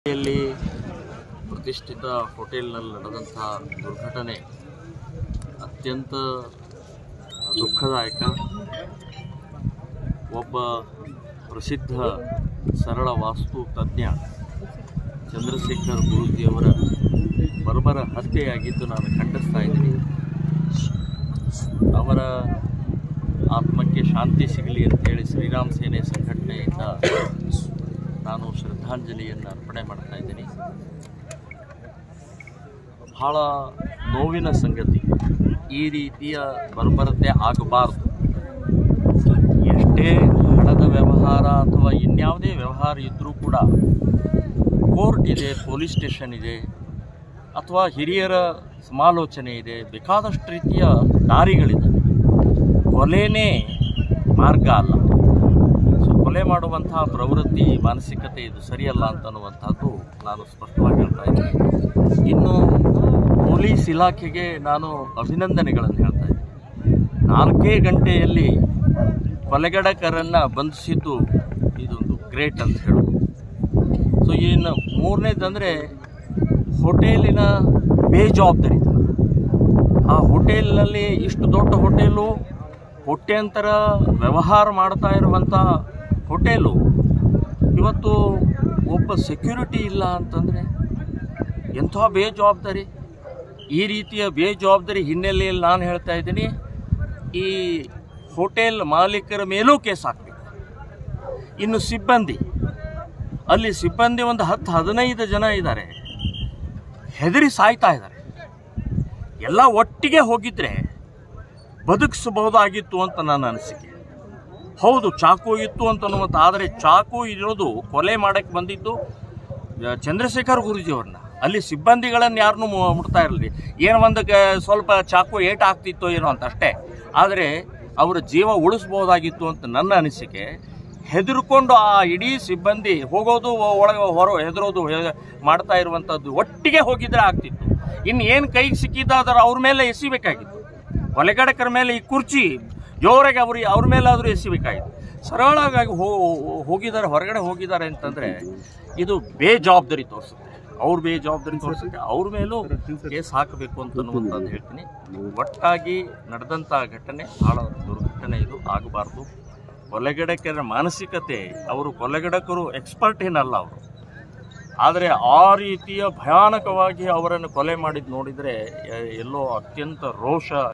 ಯಲ್ಲಿ ಪ್ರತಿಷ್ಠಿತ ಹೋಟೆಲ್ನಲ್ಲಿ ನಡೆದಂಥ ದುರ್ಘಟನೆ ಅತ್ಯಂತ ದುಃಖದಾಯಕ ಒಬ್ಬ ಪ್ರಸಿದ್ಧ ಸರಳ ವಾಸ್ತು ತಜ್ಞ ಚಂದ್ರಶೇಖರ್ ಗುರೂಜಿಯವರ ಬರ್ಬರ ಹತ್ಯೆಯಾಗಿದ್ದು ನಾನು ಖಂಡಿಸ್ತಾ ಇದ್ದೀನಿ ಅವರ ಆತ್ಮಕ್ಕೆ ಶಾಂತಿ ಸಿಗಲಿ ಅಂತೇಳಿ ಶ್ರೀರಾಮ್ ಸೇನೆ ಸಂಘಟನೆಯಿಂದ ನಾನು ಶ್ರದ್ಧಾಂಜಲಿಯನ್ನು ಅರ್ಪಣೆ ಮಾಡ್ತಾ ಇದ್ದೀನಿ ಬಹಳ ನೋವಿನ ಸಂಗತಿ ಈ ರೀತಿಯ ಬರ್ಬರತೆ ಆಗಬಾರ್ದು ಎಷ್ಟೇ ಹಣದ ವ್ಯವಹಾರ ಅಥವಾ ಇನ್ಯಾವುದೇ ವ್ಯವಹಾರ ಇದ್ದರೂ ಕೂಡ ಕೋರ್ಟ್ ಇದೆ ಪೊಲೀಸ್ ಸ್ಟೇಷನ್ ಇದೆ ಅಥವಾ ಹಿರಿಯರ ಸಮಾಲೋಚನೆ ಇದೆ ಬೇಕಾದಷ್ಟು ರೀತಿಯ ದಾರಿಗಳಿದೆ ಕೊಲೆನೇ ಮಾರ್ಗ ಅಲ್ಲ ಸೊ ಕೊಲೆ ಮಾಡುವಂತಹ ಪ್ರವೃತ್ತಿ ಮಾನಸಿಕತೆ ಇದು ಸರಿಯಲ್ಲ ಅಂತನ್ನುವಂಥದ್ದು ನಾನು ಸ್ಪಷ್ಟವಾಗಿ ಹೇಳ್ತಾ ಇದ್ದೀನಿ ಇನ್ನು ಪೊಲೀಸ್ ಇಲಾಖೆಗೆ ನಾನು ಅಭಿನಂದನೆಗಳನ್ನು ಹೇಳ್ತಾ ಇದ್ದೀನಿ ನಾಲ್ಕೇ ಗಂಟೆಯಲ್ಲಿ ಕೊಲೆಗಡಕರನ್ನು ಬಂಧಿಸಿದ್ದು ಇದೊಂದು ಗ್ರೇಟ್ ಅಂತ ಹೇಳೋದು ಸೊ ಇನ್ನು ಮೂರನೇದಂದರೆ ಹೋಟೆಲಿನ ಬೇಜವಾಬ್ದಾರಿ ಆ ಹೋಟೆಲ್ನಲ್ಲಿ ಇಷ್ಟು ದೊಡ್ಡ ಹೋಟೆಲು ಕೋಟ್ಯಂತರ ವ್ಯವಹಾರ ಮಾಡ್ತಾ ಇರುವಂಥ ಹೋಟೆಲು ಇವತ್ತು ಒಬ್ಬ ಸೆಕ್ಯೂರಿಟಿ ಇಲ್ಲ ಅಂತಂದರೆ ಎಂಥ ಬೇಜವಾಬ್ದಾರಿ ಈ ರೀತಿಯ ಬೇಜವಾಬ್ದಾರಿ ಹಿನ್ನೆಲೆಯಲ್ಲಿ ನಾನು ಹೇಳ್ತಾ ಇದ್ದೀನಿ ಈ ಹೋಟೆಲ್ ಮಾಲೀಕರ ಮೇಲೂ ಕೇಸ್ ಹಾಕಬೇಕು ಇನ್ನು ಸಿಬ್ಬಂದಿ ಅಲ್ಲಿ ಸಿಬ್ಬಂದಿ ಒಂದು ಹತ್ತು ಹದಿನೈದು ಜನ ಇದ್ದಾರೆ ಹೆದರಿ ಸಾಯ್ತಾ ಇದ್ದಾರೆ ಎಲ್ಲ ಒಟ್ಟಿಗೆ ಹೋಗಿದ್ರೆ ಬದುಕಿಸಬಹುದಾಗಿತ್ತು ಅಂತ ನನ್ನ ಅನಿಸಿಕೆ ಹೌದು ಚಾಕು ಇತ್ತು ಅಂತ ಅನ್ನುವಂಥ ಆದರೆ ಚಾಕು ಇರೋದು ಕೊಲೆ ಮಾಡಕ್ಕೆ ಬಂದಿದ್ದು ಆ, ಚಂದ್ರಶೇಖರ್ ಗುರೂಜಿಯವ್ರನ್ನ ಅಲ್ಲಿ ಸಿಬ್ಬಂದಿಗಳನ್ನು ಯಾರನ್ನೂ ಮು- ಮುಟ್ತಾ ಇರಲಿ ಏನೋ ಒಂದು ಗ- ಸ್ವಲ್ಪ ಚಾಕು ಏಟ್ ಆಗ್ತಿತ್ತೋ ಏನೋ ಅಂತ ಅಷ್ಟೇ ಆದರೆ ಅವರ ಜೀವ ಉಳಿಸ್ಬೋದಾಗಿತ್ತು ಅಂತ ನನ್ನ ಅನಿಸಿಕೆ ಹೆದರ್ಕೊಂಡು ಆ ಇಡೀ ಸಿಬ್ಬಂದಿ ಹೋಗೋದು ಒಳಗೆ ಹೊರ ಹೆದರೋದು ಹೆ- ಮಾಡ್ತಾ ಇರುವಂಥದ್ದು ಒಟ್ಟಿಗೆ ಹೋಗಿದ್ರೆ ಆಗ್ತಿತ್ತು ಇನ್ನು ಏನು ಕೈಗೆ ಸಿಕ್ಕಿದ್ದಾದ್ರೆ ಅವ್ರ ಮೇಲೆ ಎಸಿಬೇಕಾಗಿತ್ತು ಕೊಲೆಗಡಕರ ಮೇಲೆ ಈ ಕುರ್ಚಿ ಜೋರಾಗಿ ಅವ್ರಿಗೆ ಅವ್ರ ಮೇಲಾದರೂ ಎಸಿಬೇಕಾಗಿತ್ತು ಸರಳವಾಗಿ ಹೋ ಹೋಗಿದ್ದಾರೆ ಹೊರಗಡೆ ಹೋಗಿದ್ದಾರೆ ಅಂತಂದರೆ ಇದು ಬೇಜವಾಬ್ದಾರಿ ತೋರಿಸುತ್ತೆ ಅವ್ರ ಬೇಜವಾಬ್ದಾರಿ ತೋರಿಸುತ್ತೆ ಅವ್ರ ಮೇಲೂ ಕೇಸ್ ಹಾಕಬೇಕು ಅಂತ ಅನ್ನುವಂಥದ್ದು ಹೇಳ್ತೀನಿ ಒಟ್ಟಾಗಿ ನಡೆದಂಥ ಘಟನೆ ಭಾಳ ದುರ್ಘಟನೆ ಇದು ಆಗಬಾರ್ದು ಕೊಲೆಗಡಕರ ಮಾನಸಿಕತೆ ಅವರು ಕೊಲೆಗಡಕರು ಎಕ್ಸ್ಪರ್ಟ್ ಏನಲ್ಲ ಅವರು ಆದರೆ ಆ ರೀತಿಯ ಭಯಾನಕವಾಗಿ ಅವರನ್ನು ಕೊಲೆ ಮಾಡಿದ್ದು ನೋಡಿದರೆ ಎ- ಎಲ್ಲೋ ಅತ್ಯಂತ ರೋಷ